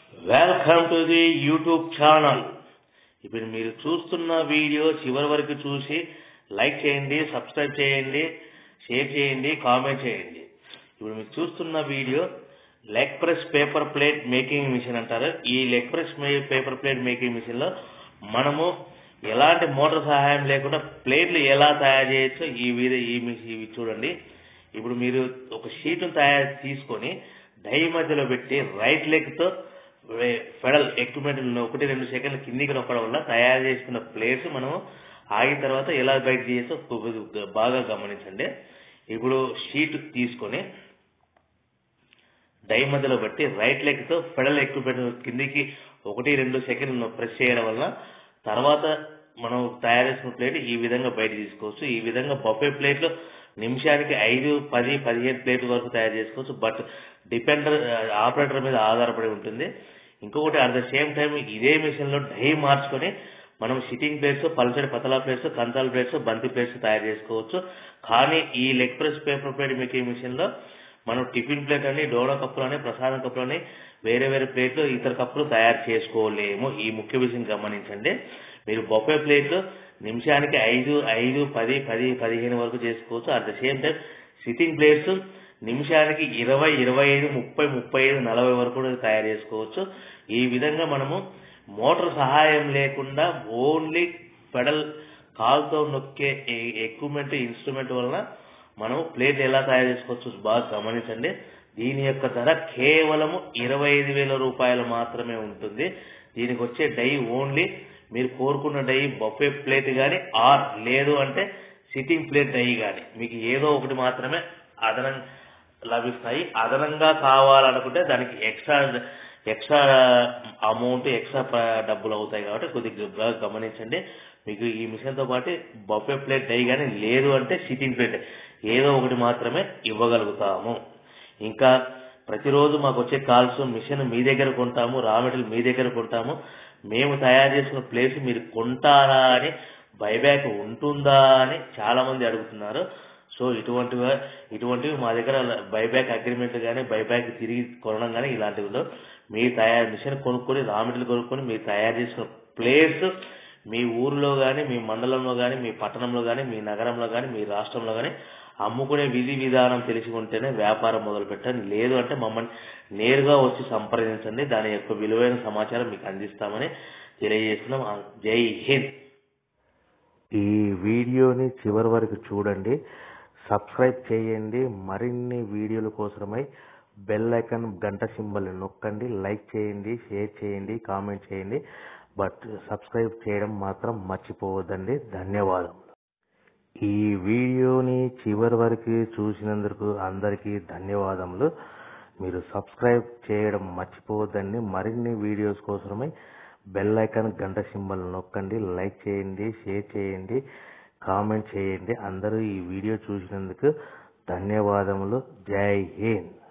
welcome to the YouTube channel ఇప్పుడు మీరు చూస్తున్న వీడియో చివరి వరకు చూసి లైక్ చేయండి సబ్స్క్రైబ్ చేయండి షేర్ చేయండి కామెంట్ చేయండి ఇప్పుడు మీరు చూస్తున్న video leg press paper plate making machine అంటారు ఈ leg press paper plate making machine లో మనము ఎలాంటి మోటార్ సహాయం లేకుండా ప్లేట్లు ఎలా తయారు చేయొచ్చో ఈ వీడియో ఈ మిషన్ ఇవి చూడండి ఇప్పుడు మీరు ఒక షీట్ను తయారు తీసుకొని డై మధ్యలో పెట్టి రైట్ లెగ్ తో ఫెడల్ ఎక్విప్మెంట్ ఒకటి రెండు సెకండ్ల కిందికి నొక్కడం వల్ల తయారు చేసుకున్న ప్లేస్ మనం ఆగిన తర్వాత ఎలా బయట చేయొచ్చో కొద్దిగా బాగా గమనించండి ఇప్పుడు షీట్ తీసుకొని డై మధ్యలో బట్టి రైట్ లెగ్ తో ఫెడల్ ఎక్విప్మెంట్ కిందికి ఒకటి రెండు సెకండ్లు ప్రెస్ చేయడం వల్ల తర్వాత మనం తయారు చేసిన ప్లేట్ ఈ విధంగా బయట తీసుకోవచ్చు ఈ విధంగా బొఫే ప్లేట్లు నిమిషానికి ఐదు పది పదిహేను ప్లేట్ల వరకు తయారు చేసుకోవచ్చు బట్ డిపెండర్ ఆపరేటర్ మీద ఆధారపడి ఉంటుంది ఇంకొకటి అట్ ద సేమ్ టైం ఇదే మిషన్ లో డై మార్చుకొని మనం సిట్టింగ్ ప్లేట్స్ పల్సడి పతలా ప్లేట్స్ కంచాల ప్లేట్స్ బంతి ప్లేట్స్ తయారు చేసుకోవచ్చు కానీ ఈ leg press paper plate making machine లో మనం టిఫిన్ ప్లేట్ అని డోనా కప్పులు అని ప్రసాదం కప్పులు అని వేరే వేరే ప్లేట్లు ఇతర కప్పులు తయారు చేసుకోలేము ఈ ముఖ్య విషయం గమనించండి మీరు బొఫే ప్లేట్లు నిమిషానికి ఐదు ఐదు పది పది పదిహేను వరకు చేసుకోవచ్చు at the same time sitting plates నిమిషానికి ఇరవై ఇరవై ఐదు ముప్పై ముప్పై ఐదు నలభై వరకు కూడా తయారు చేసుకోవచ్చు ఈ విధంగా మనము మోటార్ సహాయం లేకుండా ఓన్లీ పెడల్ కాల్తో నొక్కే ఎక్విప్మెంట్ ఇన్స్ట్రుమెంట్ వలన మనం ప్లేట్ ఎలా తయారు చేసుకోవచ్చు బాగా గమనించండి దీని యొక్క ధర కేవలము ఇరవై ఐదు వేల రూపాయలు మాత్రమే ఉంటుంది దీనికి వచ్చే డై ఓన్లీ మీరు కోరుకున్న డై బొఫే ప్లేట్ కానీ ఆర్ లేదు అంటే సిట్టింగ్ ప్లేట్ డై కానీ మీకు ఏదో ఒకటి మాత్రమే అదనంగా లభిస్తాయి అదనంగా కావాలనుకుంటే దానికి ఎక్స్ట్రా ఎక్స్ట్రా అమౌంట్ ఎక్స్ట్రా డబ్బులు అవుతాయి కాబట్టి కొద్దిగా గమనించండి మీకు ఈ మిషన్ తో పాటు బొఫే ప్లేట్ డై కానీ లేదు అంటే సిట్టింగ్ ప్లేట్ ఏదో ఒకటి మాత్రమే ఇవ్వగలుగుతాము ఇంకా ప్రతిరోజు మాకు వచ్చే కాల్స్ మిషన్ మీ దగ్గర కొంటాము రా మెటీరియల్ మీ దగ్గర కొంటాము మేము తయారు చేసుకున్న ప్లేస్ మీరు కొంటారా అని బైబ్యాక్ ఉంటుందా అని చాలా మంది అడుగుతున్నారు సో ఇటువంటివి ఇటువంటివి మా దగ్గర బైబ్యాక్ అగ్రిమెంట్ కానీ బైబ్యాక్ తిరిగి కొనడం కానీ ఇలాంటివిలో మీరు తయారు మిషన్ కొనుక్కొని రా మెటీరియల్ కొనుక్కొని మీరు తయారు చేసుకున్న ప్లేస్ మీ ఊరిలో కానీ మీ మండలంలో కానీ మీ పట్టణంలో కానీ మీ నగరంలో కానీ మీ రాష్ట్రంలో కానీ అమ్ముకునే విధి విధానం తెలిసి ఉంటేనే వ్యాపారం మొదలు పెట్టండి లేదు అంటే మమ్మల్ని నేరుగా వచ్చి సంప్రదించండి దాని యొక్క విలువైన సమాచారం మీకు అందిస్తామని తెలియజేస్తున్నాం జై హింద్ ఈ వీడియోని చివరి వరకు చూడండి సబ్స్క్రైబ్ చేయండి మరిన్ని వీడియోల కోసమై బెల్ ఐకాన్ గంట సింబల్ నొక్కండి లైక్ చేయండి షేర్ చేయండి కామెంట్ చేయండి బట్ సబ్స్క్రైబ్ చేయడం మాత్రం మర్చిపోవద్దండి ధన్యవాదములు ఈ వీడియోని చివరి వరకు చూసినందుకు అందరికీ ధన్యవాదములు మీరు సబ్స్క్రైబ్ చేయడం మర్చిపోవద్దండి మరిన్ని వీడియోస్ కోసమై బెల్ ఐకాన్ గంట సింబల్ నొక్కండి లైక్ చేయండి షేర్ చేయండి కామెంట్ చేయండి అందరూ ఈ వీడియో చూసినందుకు ధన్యవాదములు జై హింద్